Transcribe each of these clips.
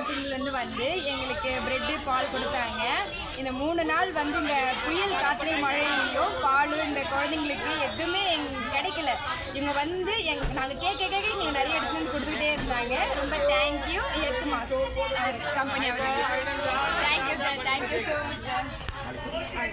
கம்பெனிலேருந்து வந்து எங்களுக்கு பிரெட்டு பால் கொடுத்தாங்க இந்த மூணு நாள் வந்து இந்த புயல் காற்று மழையிலையும் பால் இந்த குழந்தைங்களுக்கு எதுவுமே எங்களுக்கு கிடைக்கல இவங்க வந்து எங் நாங்கள் கேட்க கேட்க எங்களுக்கு நிறைய எடுத்துட்டு வந்து கொடுத்துக்கிட்டே இருந்தாங்க ரொம்ப தேங்க்யூ எட்டு மாதம் கம்பெனி அவருக்கு thank you sir thank you so much sir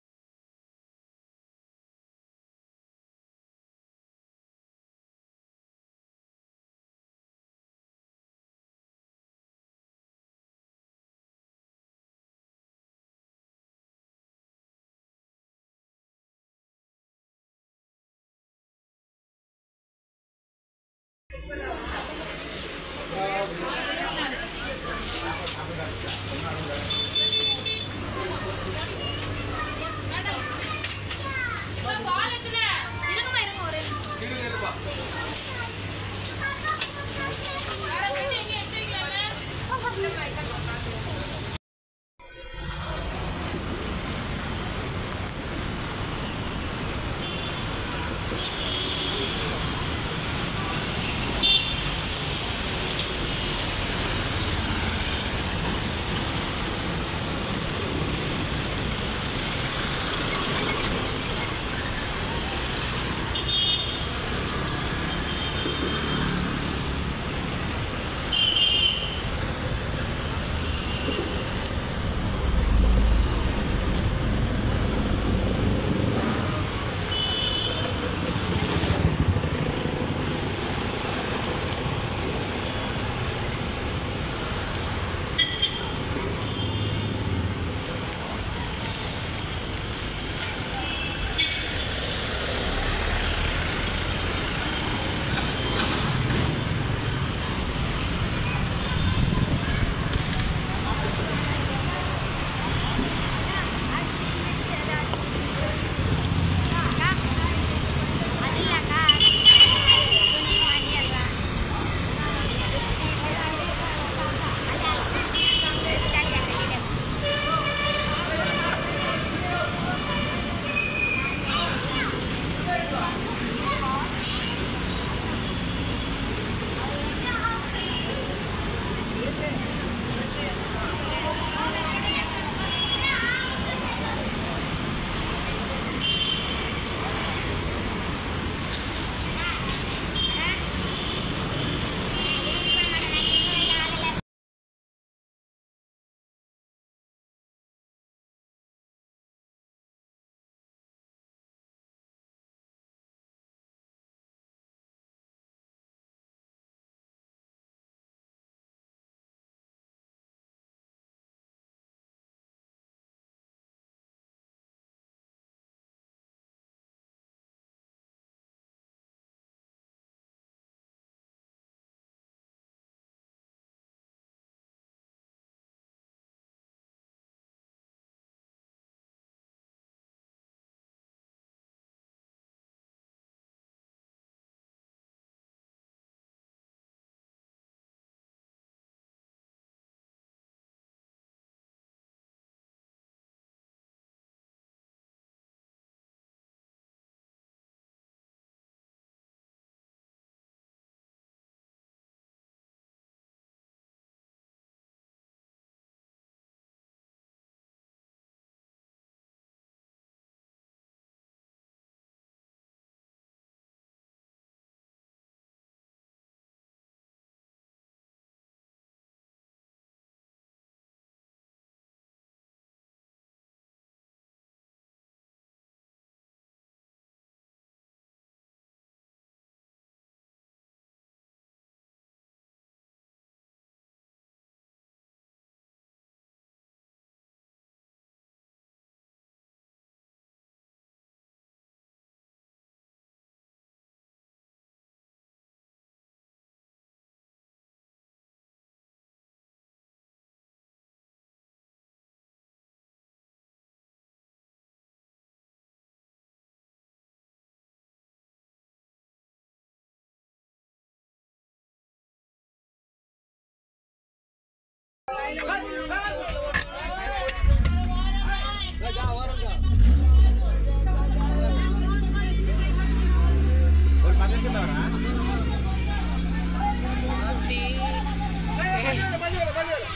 ஒரு பத்து நிமிஷம் வரேன் ஆத்தி. பள்ளி வர பள்ளி வர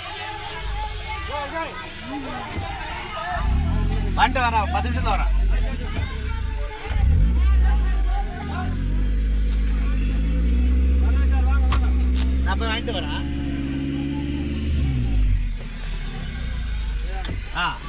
வந்துட்டு வரேன் பத்து நிமிஷத்துல வரேன் நான் போய் வாங்கிட்டு வரேன் ஆ